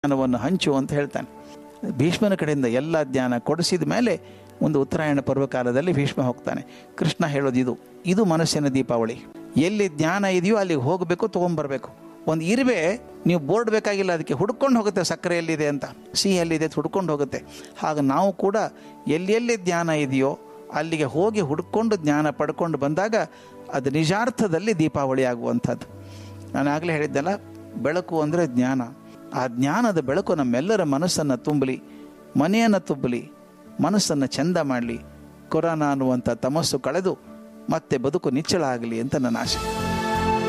ಜ್ಞಾನವನ್ನು ಹಂಚು ಅಂತ ಹೇಳ್ತಾನೆ ಭೀಷ್ಮನ ಕಡೆಯಿಂದ ಎಲ್ಲ ಜ್ಞಾನ ಕೊಡಿಸಿದ ಮೇಲೆ ಒಂದು ಉತ್ತರಾಯಣ ಪರ್ವಕಾಲದಲ್ಲಿ ಭೀಷ್ಮ ಹೋಗ್ತಾನೆ ಕೃಷ್ಣ ಹೇಳೋದು ಇದು ಇದು ಮನಸ್ಸಿನ ದೀಪಾವಳಿ ಎಲ್ಲಿ ಜ್ಞಾನ ಇದೆಯೋ ಅಲ್ಲಿಗೆ ಹೋಗಬೇಕು ತೊಗೊಂಬರ್ಬೇಕು ಒಂದು ಇರುವೆ ನೀವು ಬೋರ್ಡ್ ಬೇಕಾಗಿಲ್ಲ ಅದಕ್ಕೆ ಹುಡ್ಕೊಂಡು ಹೋಗುತ್ತೆ ಸಕ್ಕರೆ ಎಲ್ಲಿದೆ ಅಂತ ಸಿಹಿ ಎಲ್ಲಿದೆ ಅಂತ ಹುಡ್ಕೊಂಡು ಹೋಗುತ್ತೆ ಹಾಗೆ ನಾವು ಕೂಡ ಎಲ್ಲೆಲ್ಲಿ ಜ್ಞಾನ ಇದೆಯೋ ಅಲ್ಲಿಗೆ ಹೋಗಿ ಹುಡ್ಕೊಂಡು ಜ್ಞಾನ ಪಡ್ಕೊಂಡು ಬಂದಾಗ ಅದು ನಿಜಾರ್ಥದಲ್ಲಿ ದೀಪಾವಳಿ ಆಗುವಂಥದ್ದು ನಾನು ಆಗಲೇ ಹೇಳಿದ್ದೆಲ್ಲ ಬೆಳಕು ಅಂದರೆ ಜ್ಞಾನ ಆ ಜ್ಞಾನದ ಬೆಳಕು ನಮ್ಮೆಲ್ಲರ ಮನಸ್ಸನ್ನು ತುಂಬಲಿ ಮನೆಯನ್ನು ತುಂಬಲಿ ಮನಸ್ಸನ್ನು ಚೆಂದ ಮಾಡಲಿ ಕೊರೋನಾ ಅನ್ನುವಂಥ ತಮಸ್ಸು ಕಳೆದು ಮತ್ತೆ ಬದುಕು ನಿಚ್ಚಳ ಆಗಲಿ ಅಂತ ನನ್ನ ಆಸೆ